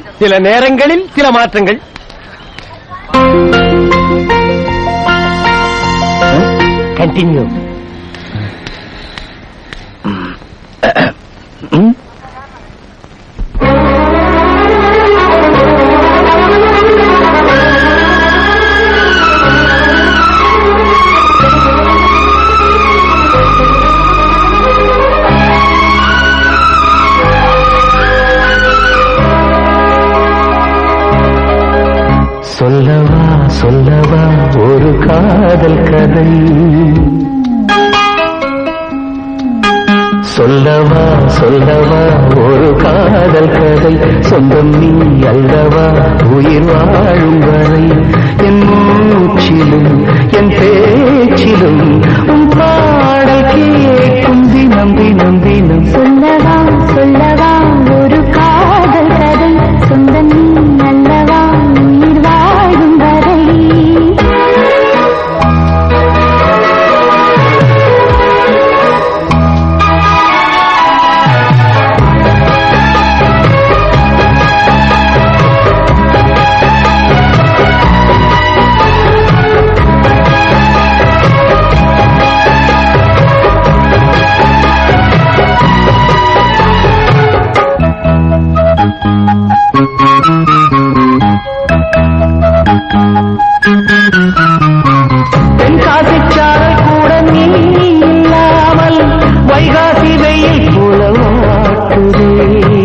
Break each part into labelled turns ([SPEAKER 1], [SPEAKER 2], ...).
[SPEAKER 1] சில நேரங்களில் சில மாற்றங்கள் கண்டினியூ
[SPEAKER 2] சொல்லவா சொல்லவா ஒரு காதல் கதை சொல்லவா சொல்லவா ஒரு காதல் கதை சொந்தம் நீ அல்லவா உயிர் வாழும் வரை என் மூச்சிலும் என் பேச்சிலும் உன் பாடல் கேட்கும் தினம் தினம் தினம்
[SPEAKER 3] சொல்லவா சொல்லவா ஒரு காதல் கதை சொந்தம் நீ அல்லவா உயிர் வாழும் வரை
[SPEAKER 2] தென்காசிச்சாரல் கூட நீ இல்லாமல் வைகாசி வெயில் போல வாட்டுதே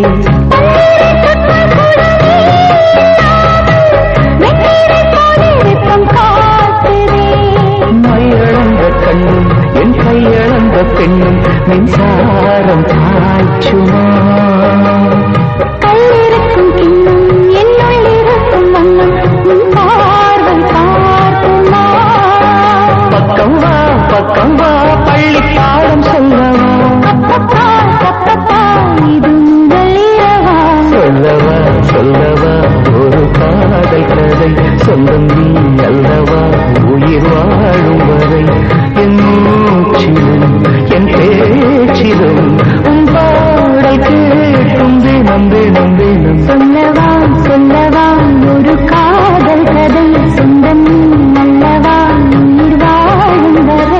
[SPEAKER 2] மையளந்த கண்ணும் என் கையளந்த பெண்ணும் மின்சாரம் பாய்ச்சுமா
[SPEAKER 3] கல்லிருக்கும் கிண்ணம் என்னுள் இருக்கும் வண்ணம் உன் பார்வை பார்க்குமா
[SPEAKER 2] பக்கம் வா பக்கம் வா பள்ளி பாடம் சொல்லவா
[SPEAKER 3] அப்பப்பா அப்பப்பா இது உங்கள் இரவா
[SPEAKER 2] சொல்லவா சொல்லவா ஒரு காதல் கதை சொந்தம் நீ அல்லவா உயிர் வாழும் வரை என் மூச்சிலும் என் பேச்சிலும் உன் பாடல் கேட்கும் தினம் தினம் தினம்
[SPEAKER 3] சொல்லவா சொல்லவா ஒரு காதல் கதை சொந்தம் நீ அல்லவா உயிர் வாழும் வரை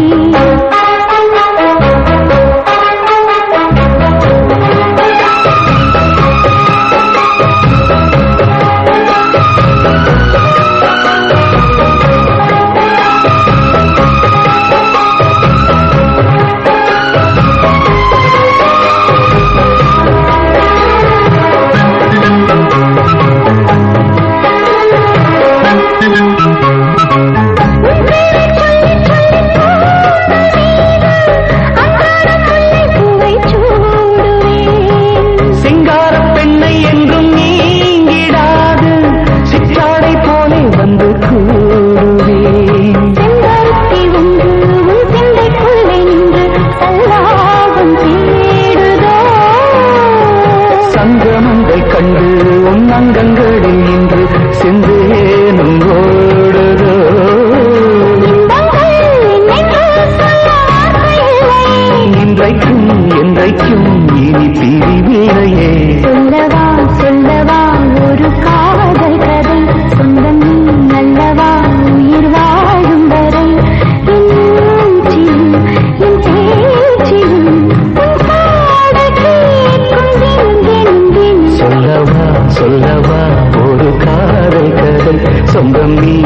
[SPEAKER 3] பூவை சூடுவேன்
[SPEAKER 2] சிங்கார பெண்ணை என்றும் நீங்கிடாது சிற்றாடை போலே வந்து கூடுவேன்
[SPEAKER 3] செம்பருத்தி ஒன்று உன் சிந்தைக்குள்ளே நின்று சல்லாபம் தேடுதோ
[SPEAKER 2] சங்கமங்கள் கண்டு உன் அங்கங்களில் நின்று செந்தேனும் ஓடுதோ
[SPEAKER 3] இன்பங்கள் என்னென்று சொல்ல வார்த்தையில்லை.
[SPEAKER 2] இன்றைக்கும் என்றைக்கும் இனி பிரிவில்லையே
[SPEAKER 3] சொல்லவா சொல்லவா ஒரு காதல் கதை சொந்தம் நீ அல்லவா உயிர் வாழும் வரை என் மூச்சிலும் என் பேச்சிலும் உன் பாடல் கேட்கும் தினம் தினம் தினம்
[SPEAKER 2] சொல்லவா சொல்லவா ஒரு காதல் கதை சொந்தம் நீ